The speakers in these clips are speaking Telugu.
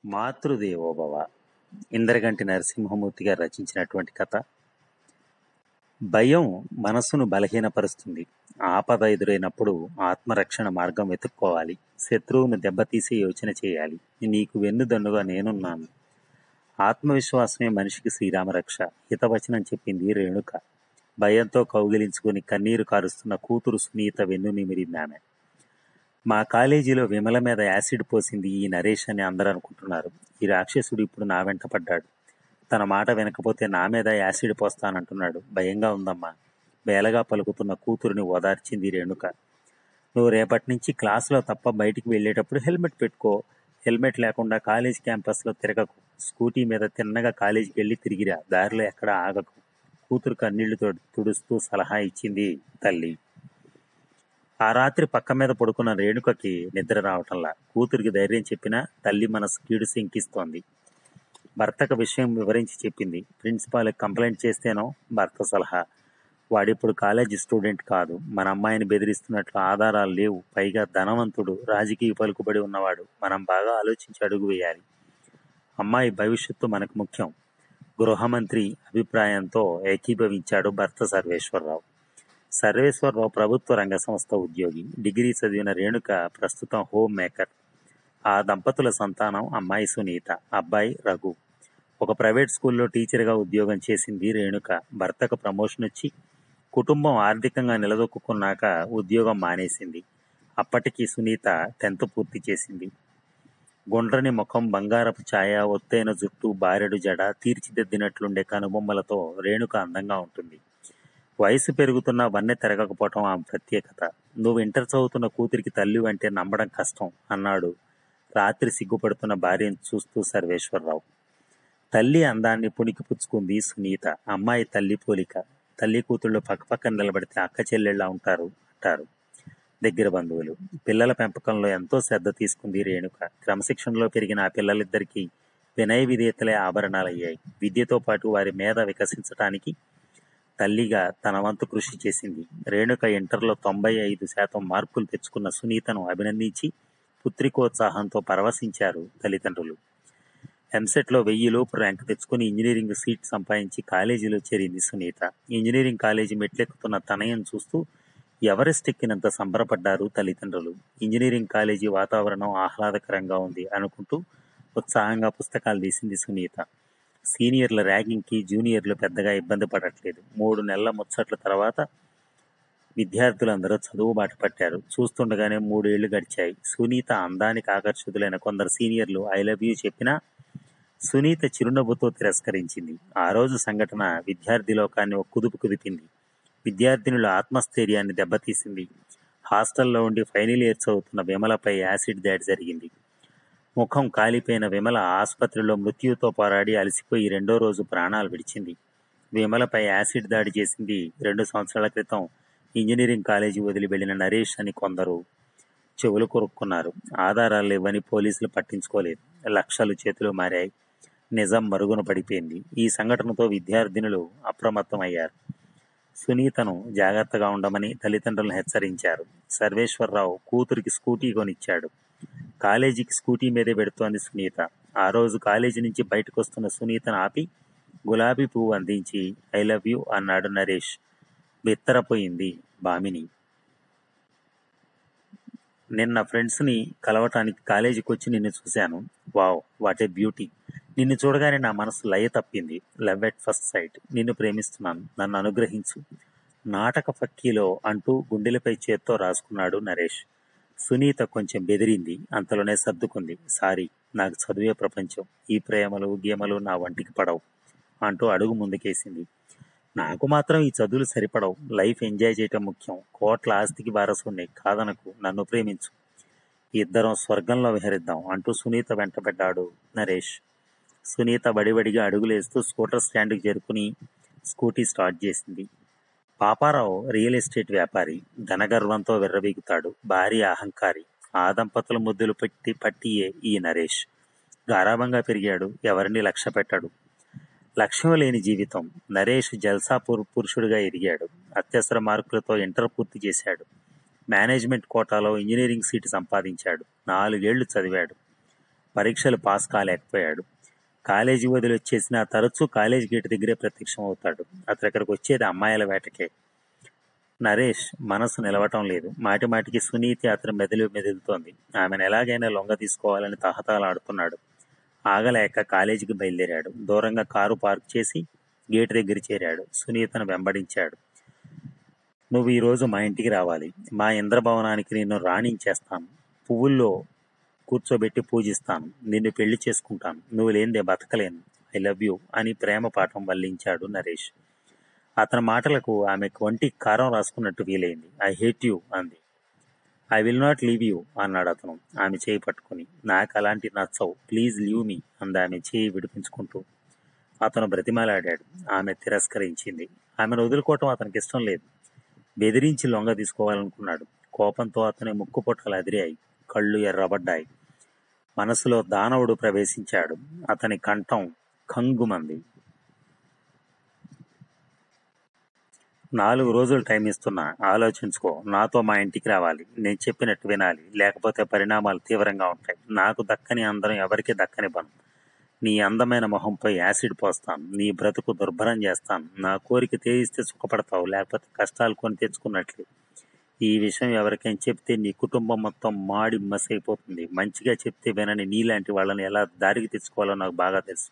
మాతృదేవోభవ ఇంద్రగంటి నరసింహమూర్తి గారు రచించినటువంటి కథ భయం మనస్సును బలహీనపరుస్తుంది ఆపద ఎదురైనప్పుడు ఆత్మరక్షణ మార్గం వెతుక్కోవాలి శత్రువును దెబ్బతీసే యోచన చేయాలి నీకు వెన్నుదన్నుగా నేనున్నాను ఆత్మవిశ్వాసమే మనిషికి శ్రీరామరక్ష హితవచనం చెప్పింది రేణుక భయంతో కౌగిలించుకుని కన్నీరు కారుస్తున్న కూతురు సునీత వెన్ను నిమిరిందామె మా కాలేజీలో విమల మీద యాసిడ్ పోసింది ఈ నరేష్ అని అందరూ అనుకుంటున్నారు ఈ రాక్షసుడు ఇప్పుడు నా వెంట పడ్డాడు తన మాట వినకపోతే నా మీద యాసిడ్ పోస్తానంటున్నాడు భయంగా ఉందమ్మా బేలగా పలుకుతున్న కూతురుని ఓదార్చింది రేణుక నువ్వు రేపటి నుంచి క్లాసులో తప్ప బయటికి వెళ్ళేటప్పుడు హెల్మెట్ పెట్టుకో హెల్మెట్ లేకుండా కాలేజ్ క్యాంపస్లో తిరగకు స్కూటీ మీద తిన్నగా కాలేజీకి వెళ్ళి తిరిగిరా దారిలో ఎక్కడ ఆగకు కూతురు కన్నీళ్లు తొడు- తుడుస్తూ సలహా ఇచ్చింది తల్లి ఆ రాత్రి పక్క మీద పడుకున్న రేణుకకి నిద్ర రావటంలా కూతురికి ధైర్యం చెప్పినా తల్లి మనసు కీడు శంకిస్తోంది భర్తకు విషయం వివరించి చెప్పింది ప్రిన్సిపాల్ కంప్లైంట్ చేస్తేనో భర్త సలహా వాడిప్పుడు కాలేజీ స్టూడెంట్ కాదు మన అమ్మాయిని బెదిరిస్తున్నట్లు ఆధారాలు లేవు పైగా ధనవంతుడు రాజకీయ పలుకుబడి ఉన్నవాడు మనం బాగా ఆలోచించి అడుగు వేయాలి అమ్మాయి భవిష్యత్తు మనకు ముఖ్యం గృహమంత్రి అభిప్రాయంతో ఏకీభవించాడు భర్త సర్వేశ్వరరావు సర్వేశ్వరరావు ప్రభుత్వ రంగ సంస్థ ఉద్యోగి డిగ్రీ చదివిన రేణుక ప్రస్తుతం హోమ్ మేకర్ ఆ దంపతుల సంతానం అమ్మాయి సునీత అబ్బాయి రఘు ఒక ప్రైవేట్ స్కూల్లో టీచర్గా ఉద్యోగం చేసింది రేణుక భర్తకు ప్రమోషన్ వచ్చి కుటుంబం ఆర్థికంగా నిలదొక్కున్నాక ఉద్యోగం మానేసింది అప్పటికి సునీత టెన్త్ పూర్తి చేసింది గుండ్రని ముఖం బంగారపు ఛాయ ఒత్తైన జుట్టు బారెడు జడ తీర్చిదిద్దినట్లుండే కనుబొమ్మలతో రేణుక అందంగా ఉంటుంది వయసు పెరుగుతున్న వన్నె తిరగకపోవటం ఆమె ప్రత్యేకత నువ్వు ఇంటర్ చదువుతున్న కూతురికి తల్లి అంటే నమ్మడం కష్టం అన్నాడు రాత్రి సిగ్గుపడుతున్న భార్యను చూస్తూ సర్వేశ్వరరావు తల్లి అందాన్ని పుణికి పుచ్చుకుంది సునీత అమ్మాయి తల్లి పోలిక తల్లి కూతుళ్ళు పక్కపక్కన నిలబడితే అక్క చెల్లెళ్ళ ఉంటారు అంటారు దగ్గర బంధువులు పిల్లల పెంపకంలో ఎంతో శ్రద్ధ తీసుకుంది రేణుక క్రమశిక్షణలో పెరిగిన ఆ పిల్లలిద్దరికీ వినయ విధేయతలే ఆభరణాలయ్యాయి విద్యతో పాటు వారి మీద వికసించటానికి తల్లిగా తన వంతు కృషి చేసింది రేణుక ఇంటర్లో తొంభై ఐదు శాతం మార్కులు తెచ్చుకున్న సునీతను అభినందించి పుత్రికోత్సాహంతో పరవశించారు తల్లిదండ్రులు ఎంసెట్లో వెయ్యి లోపు ర్యాంక్ తెచ్చుకుని ఇంజనీరింగ్ సీట్ సంపాదించి కాలేజీలో చేరింది సునీత ఇంజనీరింగ్ కాలేజీ మెట్లెక్కుతున్న తనయం చూస్తూ ఎవరెస్ట్ ఎక్కినంత సంబరపడ్డారు తల్లిదండ్రులు ఇంజనీరింగ్ కాలేజీ వాతావరణం ఆహ్లాదకరంగా ఉంది అనుకుంటూ ఉత్సాహంగా పుస్తకాలు తీసింది సునీత సీనియర్ల ర్యాగింగ్కి జూనియర్లు పెద్దగా ఇబ్బంది పడట్లేదు మూడు నెలల ముచ్చట్ల తర్వాత విద్యార్థులందరూ చదువు బాట పట్టారు చూస్తుండగానే మూడేళ్లు గడిచాయి సునీత అందానికి ఆకర్షితులైన కొందరు సీనియర్లు ఐ లవ్ యూ చెప్పినా సునీత చిరునవ్వుతో తిరస్కరించింది ఆ రోజు సంఘటన విద్యార్థి లోకాన్ని ఒక కుదుపు కుదిపింది విద్యార్థినుల ఆత్మస్థైర్యాన్ని దెబ్బతీసింది హాస్టల్లో ఉండి ఫైనల్ ఇయర్ చదువుతున్న విమలపై యాసిడ్ దాడి జరిగింది ముఖం కాలిపోయిన విమల ఆసుపత్రిలో మృత్యుతో పోరాడి అలసిపోయి రెండో రోజు ప్రాణాలు విడిచింది విమలపై యాసిడ్ దాడి చేసింది రెండు సంవత్సరాల క్రితం ఇంజనీరింగ్ కాలేజీ వదిలి వెళ్లిన నరేష్ అని కొందరు చెవులు కొరుక్కున్నారు ఆధారాలు లేవని పోలీసులు పట్టించుకోలేదు లక్షలు చేతులు మారాయి నిజం మరుగున పడిపోయింది ఈ సంఘటనతో విద్యార్థినులు అప్రమత్తమయ్యారు సునీతను జాగ్రత్తగా ఉండమని తల్లిదండ్రులను హెచ్చరించారు సర్వేశ్వరరావు కూతురికి స్కూటీ కొనిచ్చాడు కాలేజీకి స్కూటీ మీదే పెడుతోంది సునీత ఆ రోజు కాలేజీ నుంచి బయటకు వస్తున్న సునీతను ఆపి గులాబీ పువ్వు అందించి ఐ లవ్ యూ అన్నాడు నరేష్ బిత్తరపోయింది భామిని నిన్న ఫ్రెండ్స్ని కలవటానికి కాలేజీకి వచ్చి నిన్ను చూశాను వావ్ వాట్ ఏ బ్యూటీ నిన్ను చూడగానే నా మనసు లయ తప్పింది లవ్ ఎట్ ఫస్ట్ సైట్ నిన్ను ప్రేమిస్తున్నాను నన్ను అనుగ్రహించు నాటక ఫక్కీలో అంటూ గుండెలపై చేత్తో రాసుకున్నాడు నరేష్ సునీత కొంచెం బెదిరింది అంతలోనే సర్దుకుంది సారీ నాకు చదువే ప్రపంచం ఈ ప్రేమలు గీమలు నా వంటికి పడవు అంటూ అడుగు ముందుకేసింది నాకు మాత్రం ఈ చదువులు సరిపడవు లైఫ్ ఎంజాయ్ చేయటం ముఖ్యం కోట్ల ఆస్తికి వారసుని కాదనకు నన్ను ప్రేమించు ఇద్దరం స్వర్గంలో విహరిద్దాం అంటూ సునీత వెంటబడ్డాడు నరేష్ సునీత బడిబడిగా అడుగులేస్తూ స్కూటర్ స్టాండ్కి చేరుకుని స్కూటీ స్టార్ట్ చేసింది పాపారావు రియల్ ఎస్టేట్ వ్యాపారి ధనగర్వంతో విర్రవీగుతాడు భార్య అహంకారి ఆ దంపతుల ముద్దులు పెట్టి పట్టియే ఈ నరేష్ గారాబంగా పెరిగాడు ఎవరిని లక్ష్య పెట్టాడు లక్ష్యం లేని జీవితం నరేష్ జల్సా పురు- పురుషుడిగా ఎదిగాడు అత్యవసర మార్కులతో ఇంటర్ పూర్తి చేశాడు మేనేజ్మెంట్ కోటాలో ఇంజనీరింగ్ సీటు సంపాదించాడు నాలుగేళ్లు చదివాడు పరీక్షలు పాస్ కాలేకపోయాడు కాలేజీ వదిలి వచ్చేసిన తరచూ కాలేజీ గేట్ దగ్గరే ప్రత్యక్షం అవుతాడు అతను ఇక్కడికి వచ్చేది అమ్మాయిల వేటకే నరేష్ మనసు నిలవటం లేదు మాటి మాటికి సునీతి అతని మెదలు మెదులుతోంది ఆమెను ఎలాగైనా లొంగ తీసుకోవాలని తహతలాడుతున్నాడు ఆగలేక కాలేజీకి బయలుదేరాడు దూరంగా కారు పార్క్ చేసి గేట్ దగ్గర చేరాడు సునీతను వెంబడించాడు నువ్వు ఈరోజు మా ఇంటికి రావాలి మా ఇంద్రభవనానికి నిన్ను రాణించేస్తాను పువ్వుల్లో కూర్చోబెట్టి పూజిస్తాను నిన్ను పెళ్లి చేసుకుంటాను నువ్వు లేనిదే బతకలేను ఐ లవ్ యూ అని ప్రేమ పాఠం వల్లించాడు నరేష్ అతని మాటలకు ఆమెకు వంటి కారం రాసుకున్నట్టు వీలైంది ఐ హేట్ యూ అంది I will not leave you అన్నాడు అతను ఆమె చేయి పట్టుకుని నాకు అలాంటి నచ్చవు ప్లీజ్ లీవ్ మీ అంది ఆమె చేయి విడిపించుకుంటూ అతను బ్రతిమాలాడాడు ఆమె తిరస్కరించింది ఆమెను వదులుకోవటం అతనికి ఇష్టం లేదు బెదిరించి లొంగ తీసుకోవాలనుకున్నాడు కోపంతో అతని ముక్కు పొట్టలు అదిరాయి కళ్ళు ఎర్రబడ్డాయి మనసులో దానవుడు ప్రవేశించాడు అతని కంఠం కంగుమంది నాలుగు రోజులు టైం ఇస్తున్నా ఆలోచించుకో నాతో మా ఇంటికి రావాలి నేను చెప్పినట్టు వినాలి లేకపోతే పరిణామాలు తీవ్రంగా ఉంటాయి నాకు దక్కని అందరం ఎవరికి దక్కని పను నీ అందమైన మొహంపై యాసిడ్ పోస్తాను నీ బ్రతుకు దుర్భరం చేస్తాను నా కోరిక తేయిస్తే సుఖపడతావు లేకపోతే కష్టాలు కొని తెచ్చుకున్నట్లే ఈ విషయం ఎవరికైనా చెప్తే నీ కుటుంబం మొత్తం మాడి మసైపోతుంది మంచిగా చెప్తే వినని నీలాంటి వాళ్ళని ఎలా దారికి తెచ్చుకోవాలో నాకు బాగా తెలుసు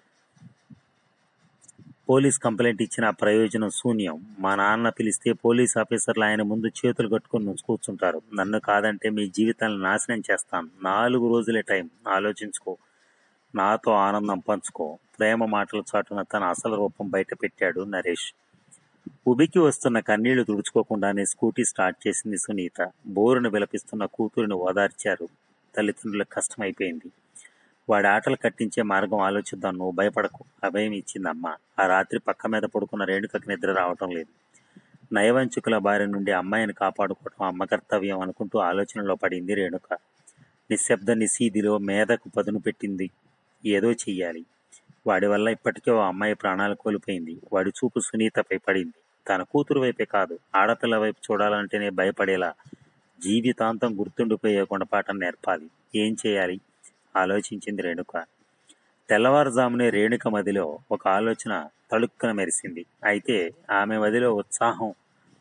పోలీస్ కంప్లైంట్ ఇచ్చిన ప్రయోజనం శూన్యం మా నాన్న పిలిస్తే పోలీస్ ఆఫీసర్లు ఆయన ముందు చేతులు కట్టుకొని నుంచి కూర్చుంటారు నన్ను కాదంటే మీ జీవితాలను నాశనం చేస్తాను నాలుగు రోజులే టైం ఆలోచించుకో నాతో ఆనందం పంచుకో ప్రేమ మాటల చాటున తన అసలు రూపం బయట పెట్టాడు నరేష్ ఉబికి వస్తున్న కన్నీళ్లు తుడుచుకోకుండానే స్కూటీ స్టార్ట్ చేసింది సునీత బోరును విలపిస్తున్న కూతురిని ఓదార్చారు తల్లిదండ్రులకు కష్టమైపోయింది వాడి ఆటలు కట్టించే మార్గం ఆలోచిద్దాం నువ్వు భయపడకు అభయం ఇచ్చిందమ్మ ఆ రాత్రి పక్క మీద పడుకున్న రేణుకకి నిద్ర రావటం లేదు నయవంచుకుల బారి నుండి అమ్మాయిని కాపాడుకోవటం అమ్మ కర్తవ్యం అనుకుంటూ ఆలోచనలో పడింది రేణుక నిశ్శబ్ద నిశీదిలో మేధకు పదును పెట్టింది ఏదో చెయ్యాలి వాడి వల్ల ఇప్పటికే ఓ అమ్మాయి ప్రాణాలు కోల్పోయింది వాడి చూపు సునీతపై పడింది తన కూతురు వైపే కాదు ఆడపిల్ల వైపు చూడాలంటేనే భయపడేలా జీవితాంతం గుర్తుండిపోయే గుణపాఠం నేర్పాలి ఏం చేయాలి ఆలోచించింది రేణుక తెల్లవారుజామునే రేణుక మదిలో ఒక ఆలోచన తళుక్కున మెరిసింది అయితే ఆమె మదిలో ఉత్సాహం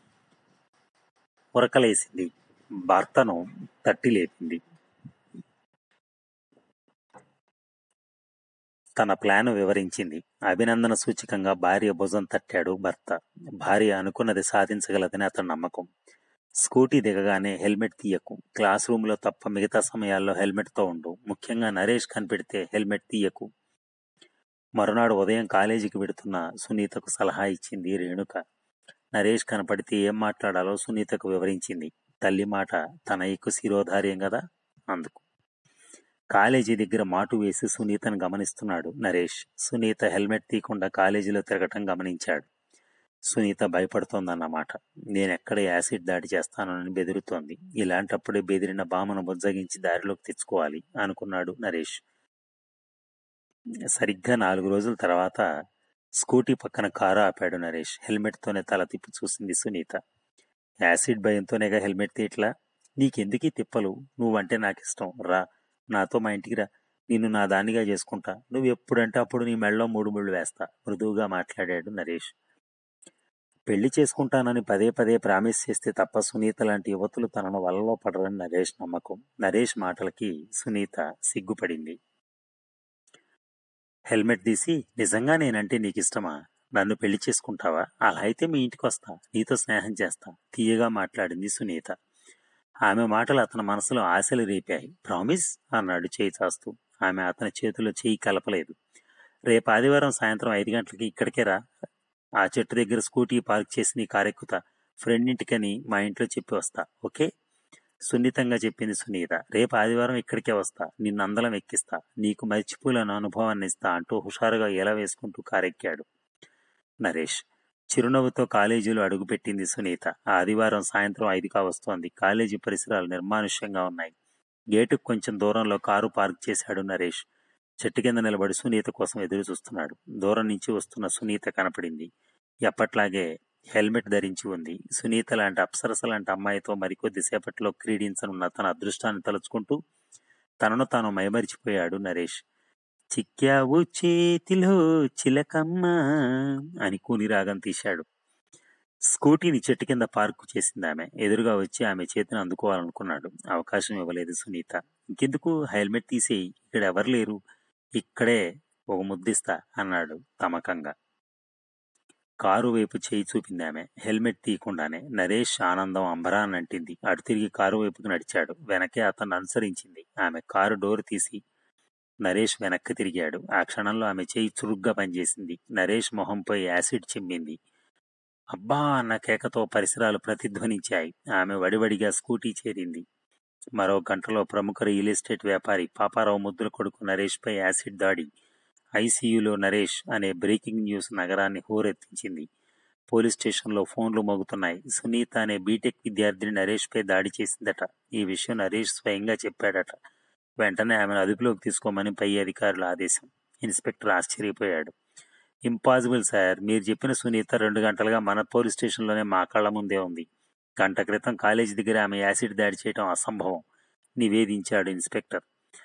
ఉరకలేసింది భర్తను తట్టి లేపింది తన ప్లాన్ వివరించింది అభినందన సూచకంగా భార్య భుజం తట్టాడు భర్త భార్య అనుకున్నది సాధించగలదని అతని నమ్మకం స్కూటీ దిగగానే హెల్మెట్ తీయకు క్లాస్ రూమ్ లో తప్ప మిగతా సమయాల్లో హెల్మెట్ తో ఉండు ముఖ్యంగా నరేష్ కనిపెడితే హెల్మెట్ తీయకు మరునాడు ఉదయం కాలేజీకి వెడుతున్న సునీతకు సలహా ఇచ్చింది రేణుక నరేష్ కనపడితే ఏం మాట్లాడాలో సునీతకు వివరించింది తల్లి మాట తన ఎక్కువ శిరోధార్యం కదా అందుకు కాలేజీ దగ్గర మాటు వేసి సునీతను గమనిస్తున్నాడు నరేష్ సునీత హెల్మెట్ తీయకుండా కాలేజీలో తిరగటం గమనించాడు సునీత భయపడుతోందన్నమాట నేనెక్కడ యాసిడ్ దాడి చేస్తానని బెదురుతోంది ఇలాంటప్పుడే బెదిరిన బామను బుజ్జగించి దారిలోకి తెచ్చుకోవాలి అనుకున్నాడు నరేష్ సరిగ్గా నాలుగు రోజుల తర్వాత స్కూటీ పక్కన కారు ఆపాడు నరేష్ హెల్మెట్ తోనే తల తిప్పి చూసింది సునీత యాసిడ్ భయంతోనేగా హెల్మెట్ తీయట్లా నీకెందుకీ తిప్పలు నువ్వంటే నాకు ఇష్టం రా నాతో మా ఇంటికి రా నిన్ను నా దానిగా చేసుకుంటా నువ్వు ఎప్పుడంటే అప్పుడు నీ మెళ్ళలో మూడు ముళ్ళు వేస్తా మృదువుగా మాట్లాడాడు నరేష్ పెళ్లి చేసుకుంటానని పదే పదే ప్రామిస్ చేస్తే తప్ప సునీత లాంటి యువతులు తనను వలలో పడరని నరేష్ నమ్మకం నరేష్ మాటలకి సునీత సిగ్గుపడింది హెల్మెట్ తీసి నిజంగా నేనంటే నీకు ఇష్టమా నన్ను పెళ్లి చేసుకుంటావా అలా అయితే మీ ఇంటికి వస్తా నీతో స్నేహం చేస్తా తీయగా మాట్లాడింది సునీత ఆమె మాటలు అతని మనసులో ఆశలు రేపాయి ప్రామిస్ అన్నాడు చేయి చాస్తూ ఆమె అతని చేతిలో చేయి కలపలేదు రేపు ఆదివారం సాయంత్రం ఐదు గంటలకి ఇక్కడికే రా ఆ చెట్టు దగ్గర స్కూటీ పార్క్ చేసి నీ కారెక్కుతా ఫ్రెండ్ ఇంటికని మా ఇంట్లో చెప్పి వస్తా ఓకే సున్నితంగా చెప్పింది సునీత రేపు ఆదివారం ఇక్కడికే వస్తా నిన్ను అందలం ఎక్కిస్తా నీకు మర్చిపోలేని అనుభవాన్ని ఇస్తా అంటూ హుషారుగా ఎలా వేసుకుంటూ కారెక్కాడు నరేష్ చిరునవ్వుతో కాలేజీలో అడుగుపెట్టింది సునీత ఆ ఆదివారం సాయంత్రం ఐదుగా వస్తోంది కాలేజీ పరిసరాలు నిర్మానుష్యంగా ఉన్నాయి గేటుకు కొంచెం దూరంలో కారు పార్క్ చేశాడు నరేష్ చెట్టు కింద నిలబడి సునీత కోసం ఎదురు చూస్తున్నాడు దూరం నుంచి వస్తున్న సునీత కనపడింది ఎప్పట్లాగే హెల్మెట్ ధరించి ఉంది సునీత లాంటి అప్సరస లాంటి అమ్మాయితో మరికొద్ది సేపట్లో క్రీడించనున్న తన అదృష్టాన్ని తలుచుకుంటూ తనను తాను మైమరిచిపోయాడు నరేష్ చిక్కావు చేతిలో చిలకమ్మ అని కూని రాగం తీశాడు స్కూటీని చెట్టు కింద పార్కు చేసింది ఆమె ఎదురుగా వచ్చి ఆమె చేతిని అందుకోవాలనుకున్నాడు అవకాశం ఇవ్వలేదు సునీత ఇంకెందుకు హెల్మెట్ తీసేయి ఇక్కడ ఎవరు లేరు ఇక్కడే ఒక ముద్దిస్తా అన్నాడు తమకంగా కారు వైపు చేయి చూపింది ఆమె హెల్మెట్ తీయకుండానే నరేష్ ఆనందం అంబరాన్ అంటింది అటు తిరిగి కారు వైపుకు నడిచాడు వెనకే అతను అనుసరించింది ఆమె కారు డోర్ తీసి నరేష్ వెనక్కి తిరిగాడు ఆ క్షణంలో ఆమె చేయి చురుగ్గా పనిచేసింది నరేష్ మొహంపై యాసిడ్ చిమ్మింది అబ్బా అన్న కేకతో పరిసరాలు ప్రతిధ్వనించాయి ఆమె వడివడిగా స్కూటీ చేరింది మరో గంటలో ప్రముఖ రియల్ ఎస్టేట్ వ్యాపారి పాపారావు ముద్దుల కొడుకు నరేష్పై యాసిడ్ దాడి ఐసీయూలో నరేష్ అనే బ్రేకింగ్ న్యూస్ నగరాన్ని హోరెత్తించింది పోలీస్ స్టేషన్లో ఫోన్లు మోగుతున్నాయి సునీత అనే బీటెక్ విద్యార్థిని నరేష్పై దాడి చేసిందట ఈ విషయం నరేష్ స్వయంగా చెప్పాడట వెంటనే ఆమెను అదుపులోకి తీసుకోమని పై అధికారుల ఆదేశం ఇన్స్పెక్టర్ ఆశ్చర్యపోయాడు ఇంపాసిబుల్ సార్ మీరు చెప్పిన సునీత రెండు గంటలుగా మన పోలీస్ స్టేషన్లోనే మా కళ్ళ ముందే ఉంది గంట క్రితం కాలేజీ దగ్గర ఆమె యాసిడ్ దాడి చేయడం అసంభవం నివేదించాడు ఇన్స్పెక్టర్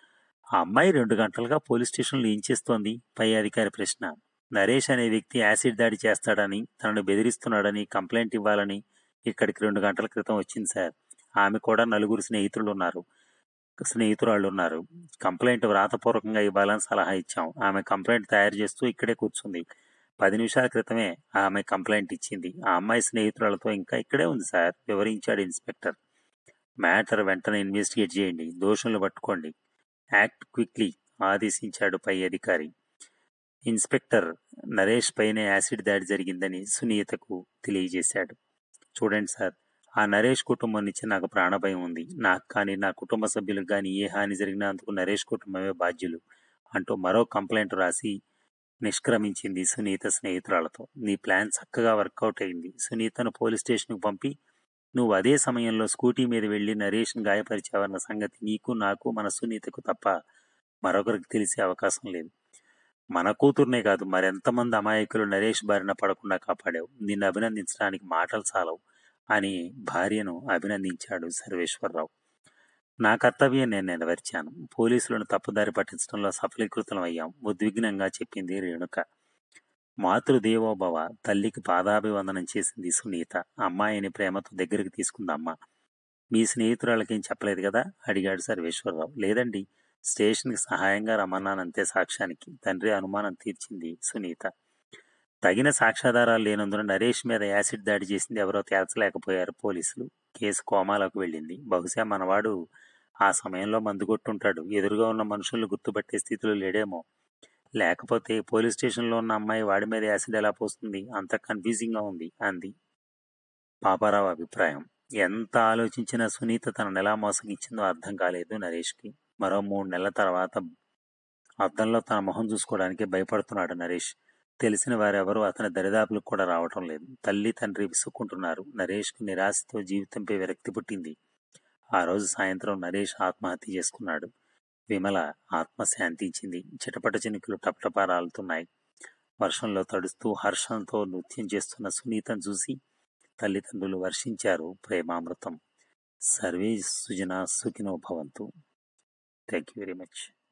ఆ అమ్మాయి రెండు గంటలుగా పోలీస్ స్టేషన్లో ఏం చేస్తోంది పై అధికారి ప్రశ్న నరేష్ అనే వ్యక్తి యాసిడ్ దాడి చేస్తాడని తనను బెదిరిస్తున్నాడని కంప్లైంట్ ఇవ్వాలని ఇక్కడికి రెండు గంటల క్రితం వచ్చింది సార్ ఆమె కూడా నలుగురు స్నేహితులు ఉన్నారు స్నేహితురాళ్ళు ఉన్నారు కంప్లైంట్ వ్రాతపూర్వకంగా ఇవ్వాలని సలహా ఇచ్చాం ఆమె కంప్లైంట్ తయారు చేస్తూ ఇక్కడే కూర్చుంది పది నిమిషాల క్రితమే ఆమె కంప్లైంట్ ఇచ్చింది ఆ అమ్మాయి స్నేహితురాలతో ఇంకా ఇక్కడే ఉంది సార్ వివరించాడు ఇన్స్పెక్టర్ మ్యాటర్ వెంటనే ఇన్వెస్టిగేట్ చేయండి దోషులను పట్టుకోండి యాక్ట్ క్విక్లీ ఆదేశించాడు పై అధికారి ఇన్స్పెక్టర్ నరేష్ పైన యాసిడ్ దాడి జరిగిందని సునీతకు తెలియజేశాడు చూడండి సార్ ఆ నరేష్ కుటుంబం నుంచి నాకు ప్రాణభయం ఉంది నాకు కానీ నా కుటుంబ సభ్యులకు కానీ ఏ హాని జరిగినా అందుకు నరేష్ కుటుంబమే బాధ్యులు అంటూ మరో కంప్లైంట్ రాసి నిష్క్రమించింది సునీత స్నేహితురాలతో నీ ప్లాన్ చక్కగా వర్కౌట్ అయింది సునీతను పోలీస్ స్టేషన్కు పంపి నువ్వు అదే సమయంలో స్కూటీ మీద వెళ్లి నరేష్ని గాయపరిచావన్న సంగతి నీకు నాకు మన సునీతకు తప్ప మరొకరికి తెలిసే అవకాశం లేదు మన కూతుర్నే కాదు మరెంతమంది అమాయకులు నరేష్ బారిన పడకుండా కాపాడావు నిన్ను అభినందించడానికి మాటలు చాలవు అని భార్యను అభినందించాడు సర్వేశ్వరరావు నా కర్తవ్యం నేను నెరవేర్చాను పోలీసులను తప్పుదారి పట్టించడంలో సఫలీకృతం అయ్యాం ఉద్విగ్నంగా చెప్పింది రేణుక మాతృదేవోభవ తల్లికి పాదాభివందనం చేసింది సునీత అమ్మాయిని ప్రేమతో దగ్గరికి తీసుకుంది అమ్మ మీ స్నేహితురాలకేం చెప్పలేదు కదా అడిగాడు సర్వేశ్వరరావు లేదండి స్టేషన్కి సహాయంగా రమ్మన్నానంతే సాక్ష్యానికి తండ్రి అనుమానం తీర్చింది సునీత తగిన సాక్ష్యాధారాలు లేనందున నరేష్ మీద యాసిడ్ దాడి చేసింది ఎవరో తేల్చలేకపోయారు పోలీసులు కేసు కోమాలోకి వెళ్ళింది బహుశా మనవాడు ఆ సమయంలో మందు కొట్టుంటాడు ఎదురుగా ఉన్న మనుషుల్ని గుర్తుపట్టే స్థితిలో లేడేమో లేకపోతే పోలీస్ స్టేషన్లో ఉన్న అమ్మాయి వాడి మీద యాసిడ్ ఎలా పోస్తుంది అంత కన్ఫ్యూజింగ్ గా ఉంది అంది పాపారావు అభిప్రాయం ఎంత ఆలోచించినా సునీత తనను ఎలా మోసగించిందో అర్థం కాలేదు నరేష్కి మరో మూడు నెలల తర్వాత అద్దంలో తన మొహం చూసుకోవడానికి భయపడుతున్నాడు నరేష్ తెలిసిన వారెవరూ అతని దరిదాపులకు కూడా రావటం లేదు తల్లి తండ్రి విసుక్కుంటున్నారు నరేష్కు నిరాశతో జీవితంపై విరక్తి పుట్టింది ఆ రోజు సాయంత్రం నరేష్ ఆత్మహత్య చేసుకున్నాడు విమల ఆత్మ శాంతించింది చిటపట చినుకులు టపటపా రాలుతున్నాయి వర్షంలో తడుస్తూ హర్షంతో నృత్యం చేస్తున్న సునీతను చూసి తల్లిదండ్రులు వర్షించారు ప్రేమామృతం సర్వే సుజన సుఖినో భవంతు థ్యాంక్ యూ వెరీ మచ్